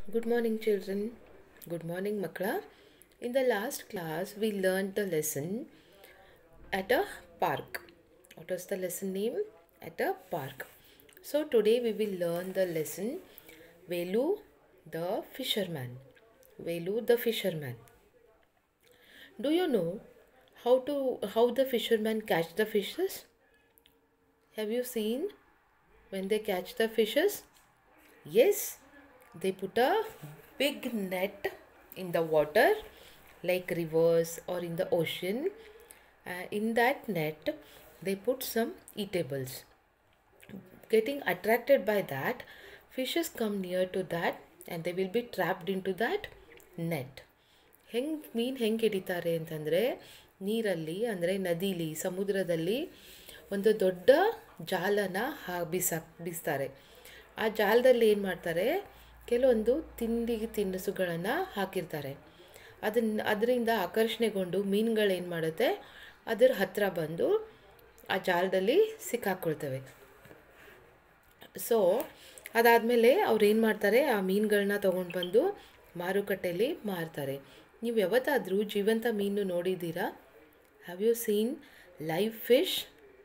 Good morning, children. Good morning, Makla. In the last class, we learned the lesson at a park. What was the lesson name? At a park. So, today we will learn the lesson Velu the fisherman. Velu the fisherman. Do you know how to how the fishermen catch the fishes? Have you seen when they catch the fishes? Yes, they put a big net in the water, like rivers or in the ocean. Uh, in that net, they put some eatables. Getting attracted by that, fishes come near to that and they will be trapped into that net. ಹೆಂಗೆ ಮೀನು ಹೆಂಗೆ ಹಿಡಿತಾರೆ ಅಂತಂದರೆ ನೀರಲ್ಲಿ ಅಂದರೆ ನದಿಲಿ ಸಮುದ್ರದಲ್ಲಿ ಒಂದು ದೊಡ್ಡ ಜಾಲನ ಹಾ ಬೀಸಾಕ್ ಬೀಸ್ತಾರೆ ಆ ಜಾಲದಲ್ಲಿ ಏನು ಮಾಡ್ತಾರೆ ಕೆಲವೊಂದು ತಿಂಡಿ ತಿನಿಸುಗಳನ್ನು ಹಾಕಿರ್ತಾರೆ ಅದನ್ನ ಅದರಿಂದ ಆಕರ್ಷಣೆಗೊಂಡು ಮೀನುಗಳೇನು ಮಾಡುತ್ತೆ ಅದರ ಹತ್ತಿರ ಬಂದು ಆ ಜಾಲದಲ್ಲಿ ಸಿಕ್ಕಾಕ್ಕೊಳ್ತವೆ ಸೊ ಅದಾದಮೇಲೆ ಅವ್ರು ಏನು ಮಾಡ್ತಾರೆ ಆ ಮೀನುಗಳನ್ನ ತೊಗೊಂಡು ಬಂದು ಮಾರುಕಟ್ಟೆಯಲ್ಲಿ ಮಾರ್ತಾರೆ ನೀವು ಯಾವತ್ತಾದರೂ ಜೀವಂತ ಮೀನು ನೋಡಿದ್ದೀರಾ have you seen live fish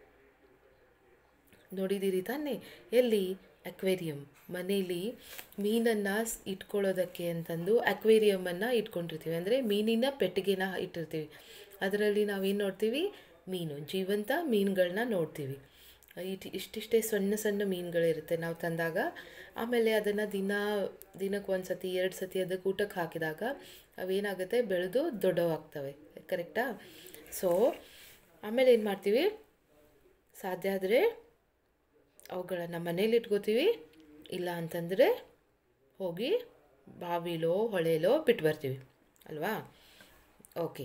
ನೋಡಿದ್ದೀರಿ ತಾನೇ ಎಲ್ಲಿ ಅಕ್ವೇರಿಯಂ ಮನೇಲಿ ಮೀನನ್ನು ಇಟ್ಕೊಳ್ಳೋದಕ್ಕೆ ಅಂತಂದು ಅಕ್ವೇರಿಯಮನ್ನು ಇಟ್ಕೊಂಡಿರ್ತೀವಿ ಅಂದರೆ ಮೀನಿನ ಪೆಟ್ಟಿಗೆನ ಇಟ್ಟಿರ್ತೀವಿ ಅದರಲ್ಲಿ ನಾವೇನು ನೋಡ್ತೀವಿ ಮೀನು ಜೀವಂತ ಮೀನುಗಳನ್ನ ನೋಡ್ತೀವಿ ಇಟ್ ಇಷ್ಟಿಷ್ಟೇ ಸಣ್ಣ ಸಣ್ಣ ಮೀನುಗಳಿರುತ್ತೆ ನಾವು ತಂದಾಗ ಆಮೇಲೆ ಅದನ್ನು ದಿನ ದಿನಕ್ಕೆ ಒಂದು ಸತಿ ಎರಡು ಸತಿ ಅದಕ್ಕೆ ಊಟಕ್ಕೆ ಹಾಕಿದಾಗ ಅವೇನಾಗುತ್ತೆ ಬೆಳೆದು ದೊಡ್ಡವಾಗ್ತವೆ ಕರೆಕ್ಟಾ ಸೊ ಆಮೇಲೆ ಏನು ಮಾಡ್ತೀವಿ ಸಾಧ್ಯ ಆದರೆ ಅವುಗಳನ್ನು ಮನೇಲಿ ಇಟ್ಕೋತೀವಿ ಇಲ್ಲ ಅಂತಂದರೆ ಹೋಗಿ ಬಾವಿಲೋ ಹೊಳೆಲೋ ಬಿಟ್ಟು ಬರ್ತೀವಿ ಅಲ್ವಾ okay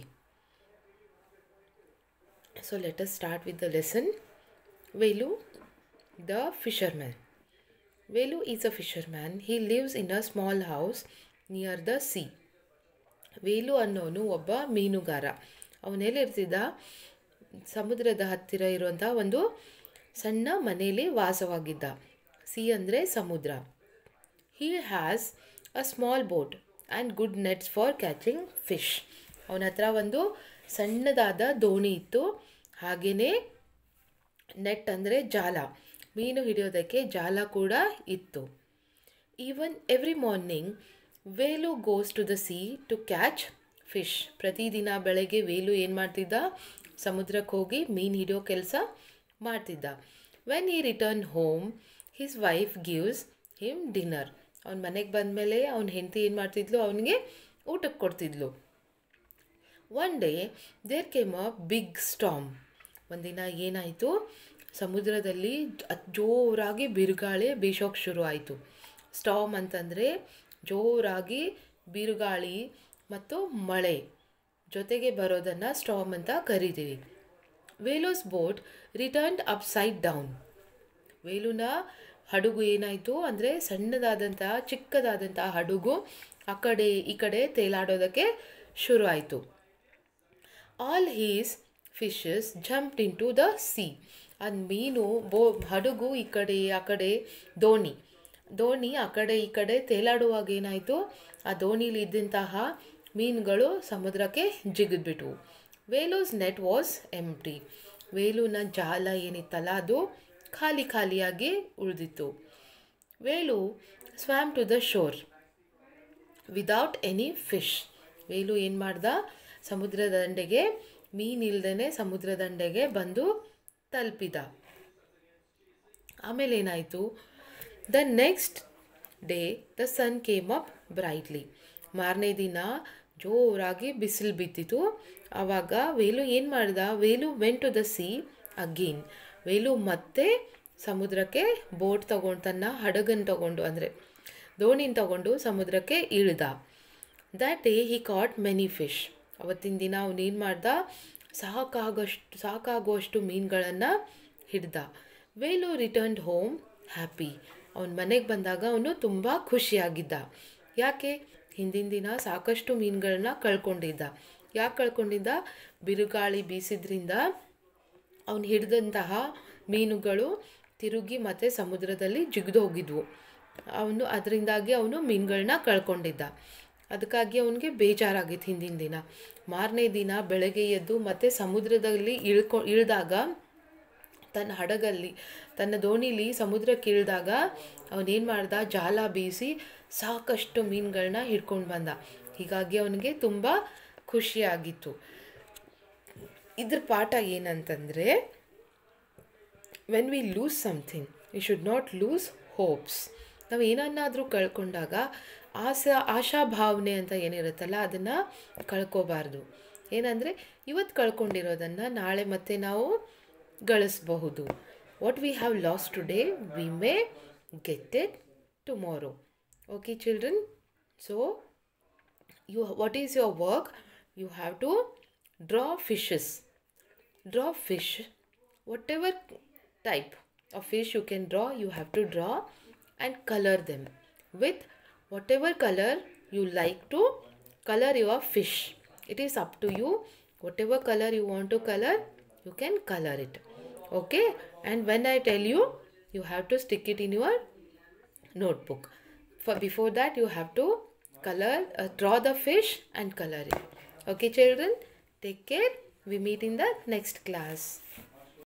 so let us start with the lesson Velu the fisherman Velu is a fisherman he lives in a small house near the sea Velu ಅನ್ನೋನು ಒಬ್ಬ ಮೀನುಗಾರ ಅವನೆಲ್ಲಿರ್ತಿದ್ದ ಸಮುದ್ರದ ಹತ್ತಿರ ಇರುವಂಥ ಒಂದು ಸಣ್ಣ ಮನೆಯಲ್ಲಿ ವಾಸವಾಗಿದ್ದ ಸಿ ಅಂದರೆ ಸಮುದ್ರ he has a small boat and good nets for catching fish ಅವನ ಹತ್ರ ಒಂದು ಸಣ್ಣದಾದ ದೋಣಿ ಇತ್ತು ಹಾಗೆಯೇ ನೆಟ್ ಅಂದರೆ ಜಾಲ ಮೀನು ಹಿಡಿಯೋದಕ್ಕೆ ಜಾಲ ಕೂಡ ಇತ್ತು even every morning Velu goes to the sea to catch fish ಪ್ರತಿದಿನ ಬೆಳಗ್ಗೆ ವೇಲು ಏನು ಮಾಡ್ತಿದ್ದ ಸಮುದ್ರಕ್ಕೆ ಹೋಗಿ ಮೀನು ಹಿಡಿಯೋ ಕೆಲಸ ಮಾಡ್ತಿದ್ದ when he return home his wife gives him dinner ಅವ್ನ ಮನೆಗೆ ಬಂದಮೇಲೆ ಅವ್ನ ಹೆಂಡತಿ ಏನು ಮಾಡ್ತಿದ್ಲು ಅವನಿಗೆ ಊಟಕ್ಕೆ ಕೊಡ್ತಿದ್ಲು one day there came a big storm ಒಂದಿನ ಏನಾಯಿತು ಸಮುದ್ರದಲ್ಲಿ ಜೋರಾಗಿ ಬಿರುಗಾಳಿ ಬೀಸೋಕ್ಕೆ ಶುರು ಆಯಿತು ಸ್ಟಾಮ್ ಅಂತಂದರೆ ಜೋರಾಗಿ ಬಿರುಗಾಳಿ ಮತ್ತು ಮಳೆ ಜೊತೆಗೆ ಬರೋದನ್ನು ಸ್ಟಾಮ್ ಅಂತ ಕರಿತೀವಿ Velu's boat returned upside down ವೇಲುನ ಹಡಗು ಏನಾಯಿತು ಅಂದರೆ ಸಣ್ಣದಾದಂಥ ಚಿಕ್ಕದಾದಂಥ ಹಡಗು ಆ ಕಡೆ ಈ ಕಡೆ ತೇಲಾಡೋದಕ್ಕೆ ಶುರು ಆಯಿತು all his fishes jumped into the sea ಅದು ಮೀನು ಬೋ ಹಡಗು ಈ ಕಡೆ ಆ ಕಡೆ ದೋಣಿ ದೋಣಿ ಆ ಕಡೆ ಈ ಕಡೆ ತೇಲಾಡುವಾಗ ಏನಾಯಿತು ಆ ದೋಣಿಲಿ ಇದ್ದಂತಹ ಮೀನುಗಳು ಸಮುದ್ರಕ್ಕೆ ಜಿಗಿದ್ಬಿಟ್ವು ವೇಲೂಸ್ ನೆಟ್ ವಾಸ್ ಎಂಟಿ ವೇಲುನ ಜಾಲ ಏನಿತ್ತಲ್ಲ ಅದು ಖಾಲಿ ಖಾಲಿಯಾಗಿ ಉಳಿದಿತ್ತು Velu swam to the shore without any fish Velu ಏನು ಮಾಡ್ದ ಸಮುದ್ರ ದಂಡೆಗೆ ಮೀನಿಲ್ದೇ ಸಮುದ್ರ ದಂಡೆಗೆ ಬಂದು ತಲುಪಿದ ಆಮೇಲೆ ಏನಾಯಿತು the next day the sun came up brightly ಮಾರನೇ ದಿನ ಜೋರಾಗಿ ಬಿಸಿಲು ಬಿದ್ದಿತು ಆವಾಗ ವೇಲು ಏನು ಮಾಡ್ದ Velu went to the sea again Velu ಮತ್ತೆ ಸಮುದ್ರಕ್ಕೆ ಬೋಟ್ ತಗೊಂಡು ತನ್ನ ಹಡಗನ್ನು ತಗೊಂಡು ಅಂದರೆ ದೋಣಿನ ತಗೊಂಡು ಸಮುದ್ರಕ್ಕೆ ಇಳಿದ that day he caught many fish ಅವತ್ತಿನ ದಿನ ಅವನೇನು ಮಾಡ್ದ ಸಾಕಾಗಷ್ಟು ಸಾಕಾಗುವಷ್ಟು ಮೀನುಗಳನ್ನು ಹಿಡ್ದ ವೇಲು ರಿಟರ್ನ್ಡ್ ಹೋಮ್ ಹ್ಯಾಪಿ ಅವನ ಮನೆಗೆ ಬಂದಾಗ ಅವನು ತುಂಬ ಖುಷಿಯಾಗಿದ್ದ ಯಾಕೆ ಹಿಂದಿನ ದಿನ ಸಾಕಷ್ಟು ಮೀನುಗಳನ್ನ ಕಳ್ಕೊಂಡಿದ್ದ ಯಾಕೆ ಕಳ್ಕೊಂಡಿದ್ದ ಬಿರುಗಾಳಿ ಬೀಸಿದ್ರಿಂದ ಅವನು ಹಿಡಿದಂತಹ ಮೀನುಗಳು ತಿರುಗಿ ಮತ್ತೆ ಸಮುದ್ರದಲ್ಲಿ ಜಿಗಿದು ಹೋಗಿದ್ವು ಅವನು ಅದರಿಂದಾಗಿ ಅವನು ಮೀನುಗಳನ್ನ ಕಳ್ಕೊಂಡಿದ್ದ ಅದಕ್ಕಾಗಿ ಅವನಿಗೆ ಬೇಜಾರಾಗಿತ್ತು ಹಿಂದಿನ ದಿನ ಮಾರನೇ ದಿನ ಬೆಳಗ್ಗೆ ಎದ್ದು ಮತ್ತೆ ಸಮುದ್ರದಲ್ಲಿ ಇಳ್ಕೊ ಇಳಿದಾಗ ತನ್ನ ಹಡಗಲ್ಲಿ ತನ್ನ ದೋಣಿಲಿ ಸಮುದ್ರಕ್ಕೆ ಇಳಿದಾಗ ಅವನೇನು ಮಾಡ್ದ ಜಾಲ ಬೀಸಿ ಸಾಕಷ್ಟು ಮೀನುಗಳನ್ನ ಹಿಡ್ಕೊಂಡು ಬಂದ ಹೀಗಾಗಿ ಅವನಿಗೆ ತುಂಬ ಖುಷಿಯಾಗಿತ್ತು ಇದ್ರ ಪಾಠ ಏನಂತಂದರೆ when we lose something we should not lose hopes ನಾವು ಏನನ್ನಾದರೂ ಕಳ್ಕೊಂಡಾಗ ಆಸಾ ಆಶಾಭಾವನೆ ಅಂತ ಏನಿರುತ್ತಲ್ಲ ಅದನ್ನು ಕಳ್ಕೋಬಾರ್ದು ಏನಂದರೆ ಇವತ್ತು ಕಳ್ಕೊಂಡಿರೋದನ್ನು ನಾಳೆ ಮತ್ತೆ ನಾವು ಗಳಿಸಬಹುದು what we have lost today we may get it tomorrow okay children so you what is your work you have to draw fishes draw fish whatever type of fish you can draw you have to draw and color them with whatever color you like to color your fish it is up to you whatever color you want to color you can color it okay and when i tell you you have to stick it in your notebook for before that you have to color uh, draw the fish and color it okay children take care we meet in the next class